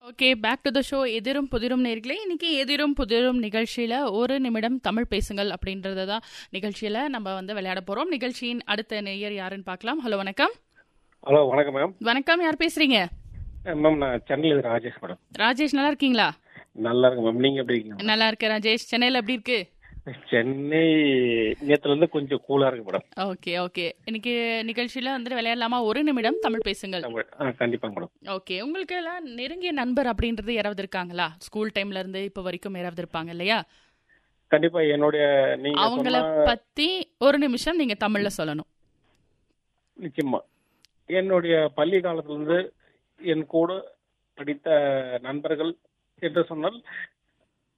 okay back to the show எதிரும் புதிரும் நேர்களே இன்னைக்கு எதிரும் புதிரும் நிகழ்ச்சியில ஒரு நிமிடம் தமிழ் பேசுங்கள் அப்படின்றத தான் நிகழ்ச்சியில நம்ம வந்து விளையாட போறோம் நிகழ்ச்சியின் அடுத்த நேயர் யாருன்னு பார்க்கலாம் ஹலோ வணக்கம் ஹலோ வணக்கம் மேம் வணக்கம் யார் பேசுறீங்க மேம் நான் சென்னையில் ராஜேஷ் மேடம் ராஜேஷ் நல்லா இருக்கீங்களா நல்லா இருக்கு மேம் நீங்க எப்படி இருக்கீங்க நல்லா இருக்கு ராஜேஷ் சென்னையில எப்படி இருக்கு சென்னை நேத்துல இருந்து கொஞ்சம் கூலா இருக்கு மேடம் ஓகே ஓகே இன்னைக்கு நிகழ்ச்சியில வந்துட்டு விளையாடலாமா ஒரு நிமிடம் தமிழ் பேசுங்கள் தமிழ் ஆ கண்டிப்பா மேடம் ஓகே உங்களுக்கு எல்லாம் நெருங்கிய நண்பர் அப்படின்றது யாராவது இருக்காங்களா ஸ்கூல் டைம்ல இருந்து இப்போ வரைக்கும் யாராவது இருப்பாங்க இல்லையா கண்டிப்பா என்னுடைய நீங்க அவங்கள சொன்ன பத்தி ஒரு நிமிஷம் நீங்க தமிழ்ல சொல்லணும் நிச்சயமா என்னுடைய பள்ளி காலத்துல இருந்து என் கூட படித்த நண்பர்கள் என்று சொன்னால்